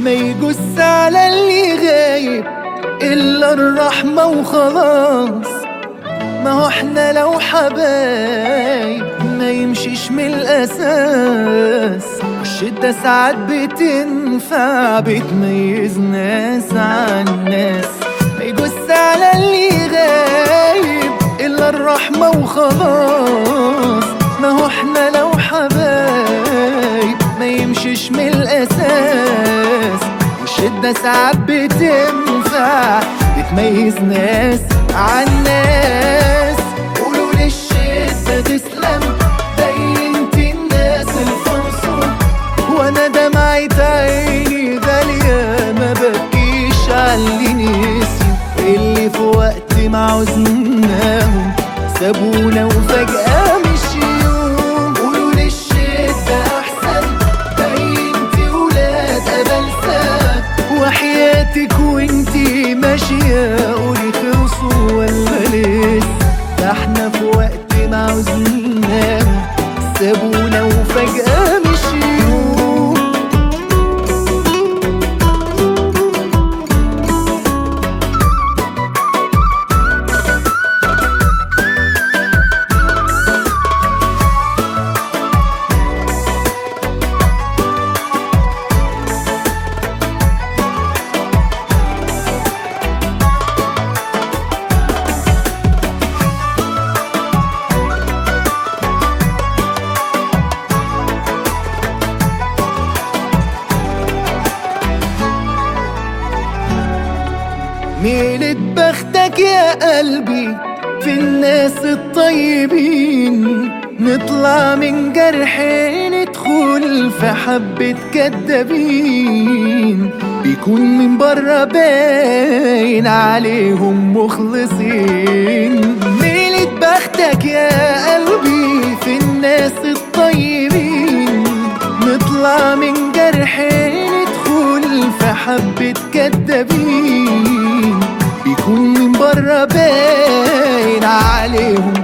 ما يجس على اللي غايب إلا الرحمة وخلاص ما هو احنا لو حبايب ما يمشيش من الأساس الشدة ساعات بتنفع بتميز ناس عن ناس ما يجس على اللي غايب إلا الرحمة وخلاص ما هو احنا لو حبايب ما يمشيش من الأساس الشدة ساعات بتنفع بتميز ناس عن ناس قولوا للشدة تسلم بينت الناس الفرصة وانا دمعة عيني غالية ما بكيش عاللي نسيوا اللي في وقت ما عوزناهم سابونا وفجأة مشيوا قولوا للشدة أحسن بينتي ولاد أبلسات وحياتك وانتي ماشية قولي خلصوا ولا لسه ده احنا في وقت ما عوزناهم سابونا وفجأة مشيوا ميلة بختك يا قلبي في الناس الطيبين نطلع من جرح ندخل في حبة كدابين بيكون من بره باين عليهم مخلصين ميلة بختك يا قلبي في الناس الطيبين نطلع من جرح ندخل في حبة كدابين بيكون من بره باين عليهم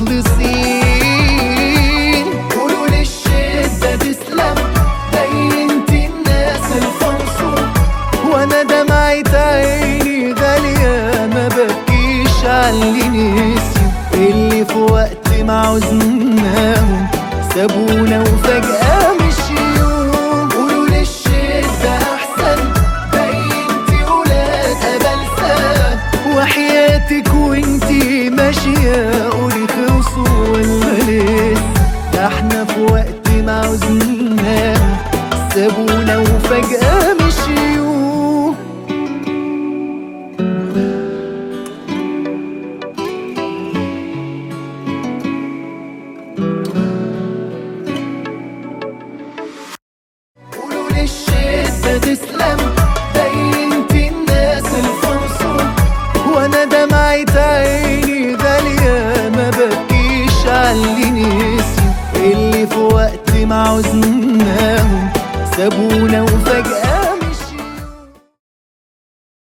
مخلصين قولوا للشدة تسلم بينت الناس الفرصة وانا دمعة عيني غالية ما بكيش عاللي نسيوا اللي في وقت ما عوزناهم سابونا وفجأة مشيوا قولوا للشدة أحسن بينتي ولاد أبلسات وحياتك وانتي ماشية قولي خلصوا ولا لسه ده احنا في وقت ما عوزناهم سابونا وفجأة مشيوا قولوا للشدة تسلم بينت الناس الفرصة وانا دمعة عيني غالية ما بكيش عاللي نسيوا اللي في وقت ما عوزناهم سابونا وفجأة